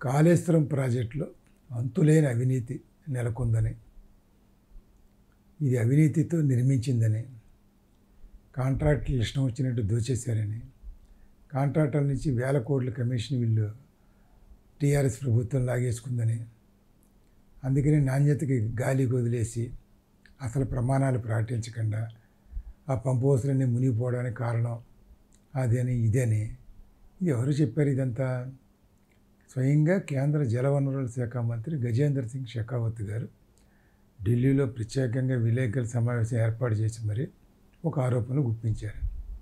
కాళేశ్వరం ప్రాజెక్టులో అంతులేని అవినీతి నెలకొందని ఇది అవినీతితో నిర్మించిందని కాంట్రాక్టులు ఇష్టం వచ్చినట్టు దోచేశారని కాంట్రాక్టర్ల నుంచి వేల కోట్ల కమిషన్ వీళ్ళు టీఆర్ఎస్ ప్రభుత్వం లాగేసుకుందని అందుకని నాణ్యతకి గాలి వదిలేసి అసలు ప్రమాణాలు ప్రకటించకుండా ఆ పంపు హౌసులన్నీ మునిగిపోవడానికి కారణం అదని ఇదని ఇది ఎవరు చెప్పారు ఇదంతా స్వయంగా కేంద్ర జలవనరుల శాఖ మంత్రి గజేంద్ర సింగ్ షెకావత్ గారు ఢిల్లీలో ప్రత్యేకంగా విలేకరుల సమావేశం ఏర్పాటు చేసి మరి ఒక ఆరోపణలు గుప్పించారు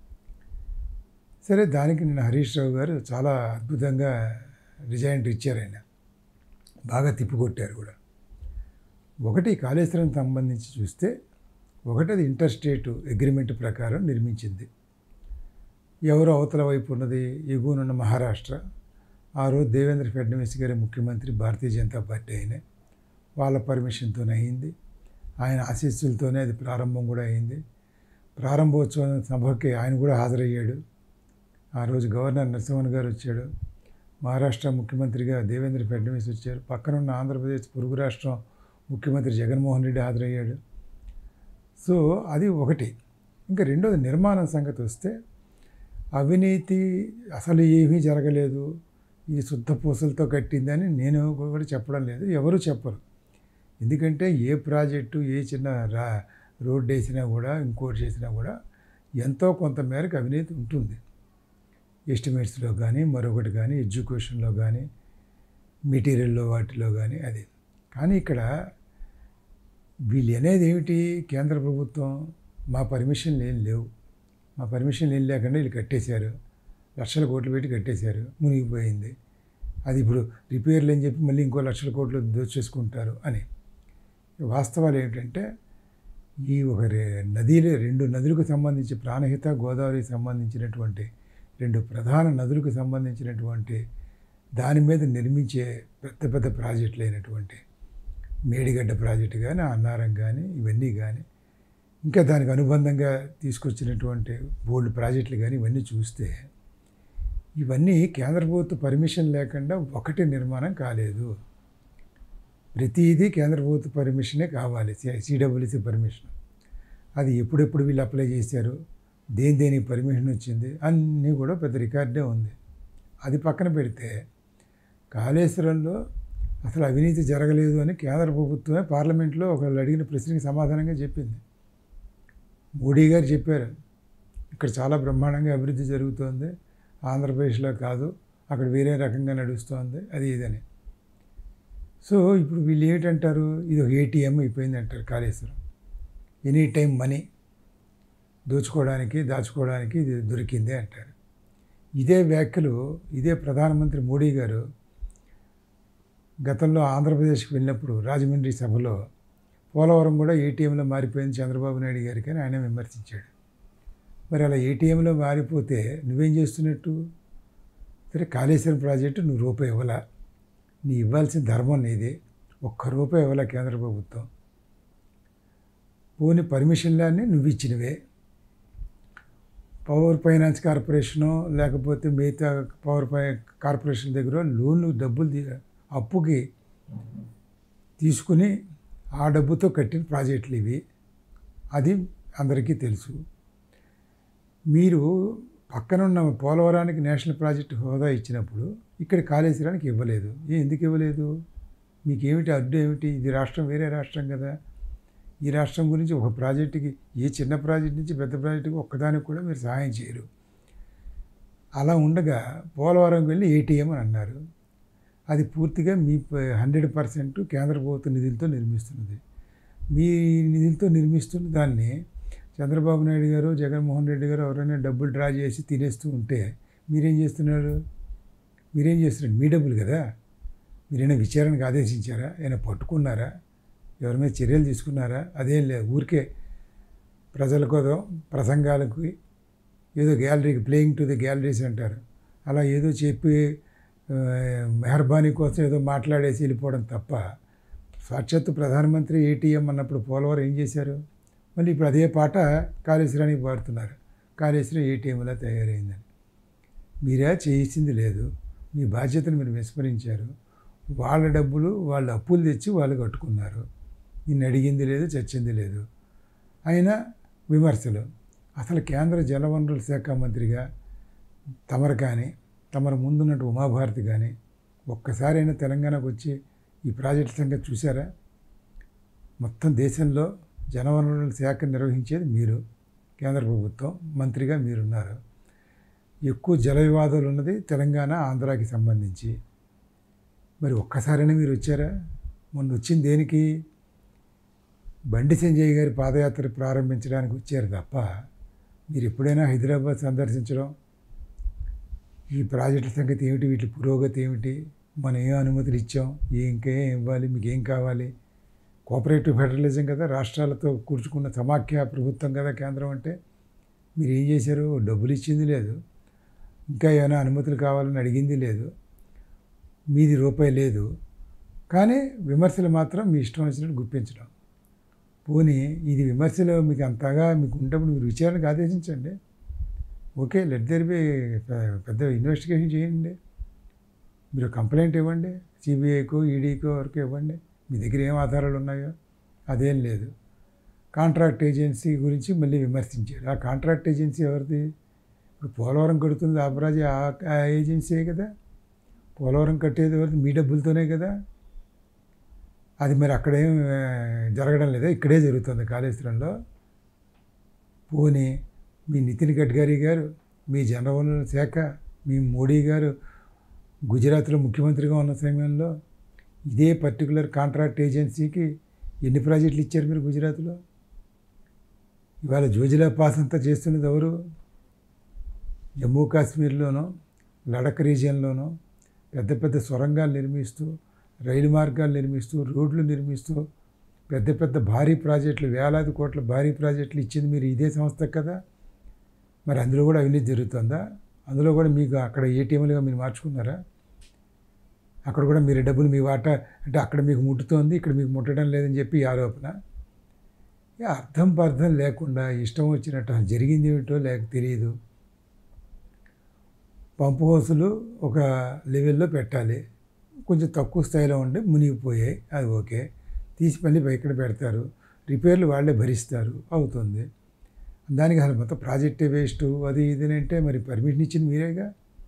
సరే దానికి నిన్న హరీష్ రావు గారు చాలా అద్భుతంగా రిజైన్ ఇచ్చారు ఆయన బాగా తిప్పికొట్టారు కూడా ఒకటి కాళేశ్వరం సంబంధించి చూస్తే ఒకటి అది ఇంటర్ స్టేట్ అగ్రిమెంట్ ప్రకారం నిర్మించింది ఎవరు అవతల వైపు ఉన్నది ఎగువనున్న మహారాష్ట్ర ఆ రోజు దేవేంద్ర ఫడ్నవీస్ గారి ముఖ్యమంత్రి భారతీయ జనతా పార్టీ అయిన వాళ్ళ పర్మిషన్తోనే అయింది ఆయన ఆశీస్సులతోనే అది ప్రారంభం కూడా అయింది ప్రారంభోత్సవం సభకి ఆయన కూడా హాజరయ్యాడు ఆ రోజు గవర్నర్ నరసింహన్ గారు వచ్చాడు మహారాష్ట్ర ముఖ్యమంత్రిగా దేవేంద్ర ఫడ్నవీస్ వచ్చారు పక్కనున్న ఆంధ్రప్రదేశ్ పొరుగు రాష్ట్రం ముఖ్యమంత్రి జగన్మోహన్ రెడ్డి హాజరయ్యాడు సో అది ఒకటి ఇంకా రెండోది నిర్మాణం సంగతి వస్తే అవినీతి అసలు ఏమీ జరగలేదు ఇది శుద్ధ పూసలతో కట్టిందని నేను కూడా చెప్పడం లేదు ఎవరు చెప్పరు ఎందుకంటే ఏ ప్రాజెక్టు ఏ చిన్న రా రోడ్డు వేసినా కూడా ఇంకోటి చేసినా కూడా ఎంతో కొంత మేరకు అవినీతి ఉంటుంది ఎస్టిమేట్స్లో కానీ మరొకటి కానీ ఎడ్యుకేషన్లో కానీ మెటీరియల్లో వాటిలో కానీ అది కానీ ఇక్కడ వీళ్ళు అనేది ఏమిటి కేంద్ర ప్రభుత్వం మా పర్మిషన్లు ఏం లేవు మా పర్మిషన్లు ఏం లేకుండా వీళ్ళు కట్టేశారు లక్షల కోట్లు పెట్టి కట్టేశారు మునిగిపోయింది అది ఇప్పుడు రిపేర్లు అని చెప్పి మళ్ళీ ఇంకో లక్షల కోట్లు దోచేసుకుంటారు అని వాస్తవాలు ఏమిటంటే ఈ ఒక రే- నదిలు రెండు నదులకు సంబంధించి ప్రాణహిత గోదావరికి సంబంధించినటువంటి రెండు ప్రధాన నదులకు సంబంధించినటువంటి దాని మీద నిర్మించే పెద్ద పెద్ద ప్రాజెక్టులు అయినటువంటి మేడిగడ్డ ప్రాజెక్టు కానీ అన్నారం కానీ ఇవన్నీ కానీ ఇంకా దానికి అనుబంధంగా తీసుకొచ్చినటువంటి బోల్డ్ ప్రాజెక్టులు కానీ ఇవన్నీ చూస్తే ఇవన్నీ కేంద్ర ప్రభుత్వ పర్మిషన్ లేకుండా ఒకటి నిర్మాణం కాలేదు ప్రతిదీ కేంద్ర ప్రభుత్వ పర్మిషనే కావాలి సిడబ్ల్యూసి పర్మిషన్ అది ఎప్పుడెప్పుడు వీళ్ళు అప్లై చేశారు దేని దేని పర్మిషన్ వచ్చింది అన్నీ కూడా పెద్ద రికార్డే ఉంది అది పక్కన పెడితే కాళేశ్వరంలో అసలు అవినీతి జరగలేదు అని కేంద్ర ప్రభుత్వమే పార్లమెంట్లో ఒకళ్ళు అడిగిన ప్రశ్నకి సమాధానంగా చెప్పింది మోడీ గారు చెప్పారు ఇక్కడ చాలా బ్రహ్మాండంగా అభివృద్ధి జరుగుతోంది ఆంధ్రప్రదేశ్లో కాదు అక్కడ వేరే రకంగా నడుస్తోంది అది ఇదని సో ఇప్పుడు వీళ్ళు ఏమిటంటారు ఇది ఒక ఏటీఎం అయిపోయింది అంటారు కాళేశ్వరం ఎనీ టైం మనీ దోచుకోవడానికి దాచుకోవడానికి ఇది దొరికింది అంటారు ఇదే వ్యాఖ్యలు ఇదే ప్రధానమంత్రి మోడీ గారు గతంలో ఆంధ్రప్రదేశ్కి వెళ్ళినప్పుడు రాజమండ్రి సభలో పోలవరం కూడా ఏటీఎంలో మారిపోయింది చంద్రబాబు నాయుడు గారికి అని ఆయన విమర్శించాడు మరి అలా ఏటీఎంలో మారిపోతే నువ్వేం చేస్తున్నట్టు సరే కాళేశ్వరం ప్రాజెక్టు నువ్వు రూపాయి ఇవ్వాలా నీ ఇవ్వాల్సిన ధర్మం నీదే ఒక్క రూపాయి ఇవ్వాలా కేంద్ర ప్రభుత్వం పోని పర్మిషన్లన్నీ నువ్వు ఇచ్చినవే పవర్ ఫైనాన్స్ కార్పొరేషను లేకపోతే మిగతా పవర్ ఫై కార్పొరేషన్ దగ్గర లోన్లు డబ్బులు తీ- అప్పుకి తీసుకుని ఆ డబ్బుతో కట్టిన ప్రాజెక్టులు ఇవి అది అందరికీ తెలుసు మీరు పక్కనున్న పోలవరానికి నేషనల్ ప్రాజెక్ట్ హోదా ఇచ్చినప్పుడు ఇక్కడ కాళేశ్వరానికి ఇవ్వలేదు ఏ ఎందుకు ఇవ్వలేదు మీకేమిటి అడ్డు ఏమిటి ఇది రాష్ట్రం వేరే రాష్ట్రం కదా ఈ రాష్ట్రం గురించి ఒక ప్రాజెక్టుకి ఏ చిన్న ప్రాజెక్ట్ నుంచి పెద్ద ప్రాజెక్టుకి ఒక్కదానికి కూడా మీరు సహాయం చేయరు అలా ఉండగా పోలవరంకి వెళ్ళి ఏటీఎం అని అన్నారు అది పూర్తిగా మీ హండ్రెడ్ పర్సెంట్ కేంద్ర ప్రభుత్వ నిధులతో నిర్మిస్తున్నది మీ నిధులతో నిర్మిస్తున్న దాన్ని చంద్రబాబు నాయుడు గారు జగన్మోహన్ రెడ్డి గారు ఎవరైనా డబ్బులు డ్రా చేసి తినేస్తూ ఉంటే మీరేం చేస్తున్నారు మీరేం చేస్తున్నారు మీ డబ్బులు కదా మీరైనా విచారణకు ఆదేశించారా ఏమైనా పట్టుకున్నారా ఎవరి మీద చర్యలు తీసుకున్నారా అదేం లేదు ఊరికే ప్రజల కోసం ప్రసంగాలకు ఏదో గ్యాలరీకి ప్లేయింగ్ టు ది గ్యాలరీస్ అంటారు అలా ఏదో చెప్పి ఆ, మెహర్బానీ కోసం ఏదో మాట్లాడేసి వెళ్ళిపోవడం తప్ప సాక్షాత్తు ప్రధానమంత్రి ఏటీఎం అన్నప్పుడు పోలవరం ఏం చేశారు మళ్ళీ ఇప్పుడు అదే పాట కాళేశ్వరానికి పాడుతున్నారు కాళేశ్వరం ఏటీఎంలా తయారైందని మీరే చేసింది లేదు మీ బాధ్యతను మీరు విస్మరించారు వాళ్ళ డబ్బులు వాళ్ళు అప్పులు తెచ్చి వాళ్ళు కట్టుకున్నారు నిన్ను అడిగింది లేదు చచ్చింది లేదు అయినా విమర్శలు అసలు కేంద్ర జలవనరుల శాఖ మంత్రిగా తమరు కానీ తమరు ముందున్నట్టు ఉమాభారతి కానీ ఒక్కసారైనా తెలంగాణకు వచ్చి ఈ ప్రాజెక్టు సంగతి చూసారా మొత్తం దేశంలో జలవనరుల శాఖ నిర్వహించేది మీరు కేంద్ర ప్రభుత్వం మంత్రిగా మీరున్నారు ఎక్కువ జల వివాదాలు ఉన్నది తెలంగాణ ఆంధ్రాకి సంబంధించి మరి ఒక్కసారైనా మీరు వచ్చారా మొన్న వచ్చింది దేనికి బండి సంజయ్ గారి పాదయాత్ర ప్రారంభించడానికి వచ్చారు తప్ప మీరు ఎప్పుడైనా హైదరాబాద్ సందర్శించడం ఈ ప్రాజెక్టుల సంగతి ఏమిటి వీటి పురోగతి ఏమిటి మనం ఏం అనుమతులు ఇచ్చాం ఏ ఇంకా ఏం ఇవ్వాలి మీకు ఏం కావాలి కోఆపరేటివ్ ఫెడరలిజం కదా రాష్ట్రాలతో కూర్చుకున్న సమాఖ్య ప్రభుత్వం కదా కేంద్రం అంటే మీరు ఏం చేశారు డబ్బులు ఇచ్చింది లేదు ఇంకా ఏమైనా అనుమతులు కావాలని అడిగింది లేదు మీది రూపాయి లేదు కానీ విమర్శలు మాత్రం మీ ఇష్టం వచ్చినట్టు గుప్పించడం పోనీ ఇది విమర్శలు మీకు అంతగా మీకు ఉన్నప్పుడు మీరు విచారణకు ఆదేశించండి ఓకే లెట్ దేర్ బి పెద్ద ఇన్వెస్టిగేషన్ చేయండి మీరు కంప్లైంట్ ఇవ్వండి సిబిఐకో ఈడీకో వరకు ఇవ్వండి మీ దగ్గర ఏం ఆధారాలు ఉన్నాయో అదేం లేదు కాంట్రాక్ట్ ఏజెన్సీ గురించి మళ్ళీ విమర్శించారు ఆ కాంట్రాక్ట్ ఏజెన్సీ ఎవరిది ఇప్పుడు పోలవరం కడుతుంది అపరాజి ఆ ఏజెన్సీయే కదా పోలవరం కట్టేది ఎవరిది మీ డబ్బులతోనే కదా అది మరి అక్కడేం జరగడం లేదా ఇక్కడే జరుగుతుంది కాళేశ్వరంలో పోనీ మీ నితిన్ గడ్కరీ గారు మీ జనవనరుల శాఖ మీ మోడీ గారు గుజరాత్లో ముఖ్యమంత్రిగా ఉన్న సమయంలో ఇదే పర్టికులర్ కాంట్రాక్ట్ ఏజెన్సీకి ఎన్ని ప్రాజెక్టులు ఇచ్చారు మీరు గుజరాత్లో ఇవాళ జోజిలా పాస్ అంతా చేస్తున్నది ఎవరు జమ్మూ కాశ్మీర్లోనో లడక్ రీజియన్లోనో పెద్ద పెద్ద సొరంగాలు నిర్మిస్తూ రైలు మార్గాలు నిర్మిస్తూ రోడ్లు నిర్మిస్తూ పెద్ద పెద్ద భారీ ప్రాజెక్టులు వేలాది కోట్ల భారీ ప్రాజెక్టులు ఇచ్చింది మీరు ఇదే సంస్థ కదా మరి అందులో కూడా అవినీతి జరుగుతుందా అందులో కూడా మీకు అక్కడ ఏటీఎంలుగా మీరు మార్చుకున్నారా అక్కడ కూడా మీరు డబ్బులు మీ వాటా అంటే అక్కడ మీకు ముట్టుతోంది ఇక్కడ మీకు ముట్టడం లేదని చెప్పి ఆరోపణ అర్థం పర్థం లేకుండా ఇష్టం వచ్చినట్టు జరిగింది ఏమిటో లేక తెలియదు పంపు హౌసులు ఒక లెవెల్లో పెట్టాలి కొంచెం తక్కువ స్థాయిలో ఉండి మునిగిపోయాయి అది ఓకే తీసి మళ్ళీ ఇక్కడ పెడతారు రిపేర్లు వాళ్ళే భరిస్తారు అవుతుంది దానికి అసలు మొత్తం ప్రాజెక్టే వేస్ట్ అది ఇది అంటే మరి పర్మిషన్ ఇచ్చింది మీరేగా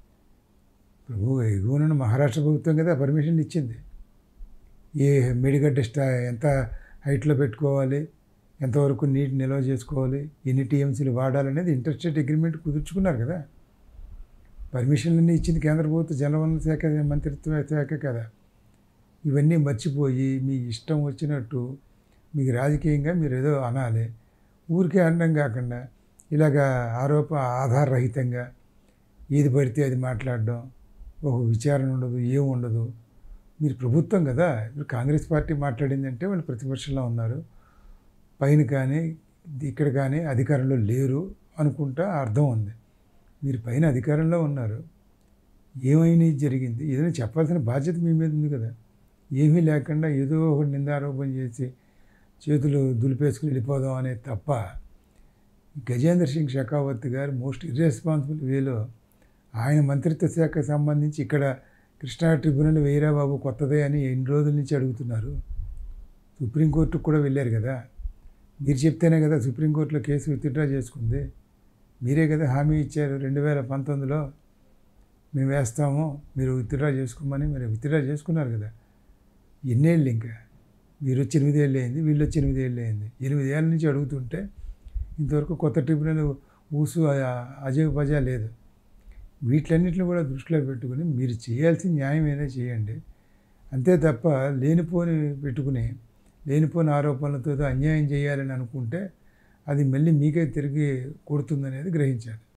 ప్రభు ఎగువన మహారాష్ట్ర ప్రభుత్వం కదా పర్మిషన్ ఇచ్చింది ఏ మెడిగడ్డ స్టా ఎంత హైట్లో పెట్టుకోవాలి ఎంతవరకు నీటి నిల్వ చేసుకోవాలి ఎన్ని టీఎంసీలు వాడాలనేది ఇంటర్స్టేట్ అగ్రిమెంట్ కుదుర్చుకున్నారు కదా పర్మిషన్లన్నీ ఇచ్చింది కేంద్ర ప్రభుత్వ జలవనరుల శాఖ మంత్రిత్వ శాఖ కదా ఇవన్నీ మర్చిపోయి మీ ఇష్టం వచ్చినట్టు మీకు రాజకీయంగా మీరు ఏదో అనాలి ఊరికే అనడం కాకుండా ఇలాగ ఆరోప ఆధారరహితంగా ఏది పడితే అది మాట్లాడడం ఒక విచారణ ఉండదు ఏం ఉండదు మీరు ప్రభుత్వం కదా ఇప్పుడు కాంగ్రెస్ పార్టీ మాట్లాడిందంటే వాళ్ళు ప్రతిపక్షంలో ఉన్నారు పైన కానీ ఇక్కడ కానీ అధికారంలో లేరు అనుకుంటా అర్థం ఉంది మీరు పైన అధికారంలో ఉన్నారు ఏమైనా జరిగింది ఏదైనా చెప్పాల్సిన బాధ్యత మీ మీద ఉంది కదా ఏమీ లేకుండా ఏదో ఒకటి నిందారోపణ చేసి చేతులు దులిపేసుకుని వెళ్ళిపోదాం అనేది తప్ప గజేంద్ర సింగ్ షెకావత్ గారు మోస్ట్ ఇర్రెస్పాన్సిబుల్ వేలో ఆయన మంత్రిత్వ శాఖకు సంబంధించి ఇక్కడ కృష్ణా ట్రిబ్యునల్ వేయరా బాబు కొత్తదే అని ఎన్ని రోజుల నుంచి అడుగుతున్నారు సుప్రీంకోర్టుకు కూడా వెళ్ళారు కదా మీరు చెప్తేనే కదా సుప్రీంకోర్టులో కేసు విత్డ్రా చేసుకుంది మీరే కదా హామీ ఇచ్చారు రెండు వేల పంతొమ్మిదిలో మేము వేస్తాము మీరు విత్డ్రా చేసుకోమని మీరు విత్డ్రా చేసుకున్నారు కదా ఎన్నేళ్ళు ఇంకా మీరు వచ్చి ఎనిమిదేళ్ళు అయింది వీళ్ళు వచ్చి ఎనిమిదేళ్ళు అయింది ఎనిమిదేళ్ళ నుంచి అడుగుతుంటే ఇంతవరకు కొత్త ట్రిబ్యునల్ ఊసు అజయ పజా లేదు వీటిలన్నింటిని కూడా దృష్టిలో పెట్టుకుని మీరు చేయాల్సిన న్యాయం ఏదో చేయండి అంతే తప్ప లేనిపోని పెట్టుకుని లేనిపోని ఆరోపణలతో అన్యాయం చేయాలని అనుకుంటే అది మళ్ళీ మీకే తిరిగి కొడుతుందనేది గ్రహించాలి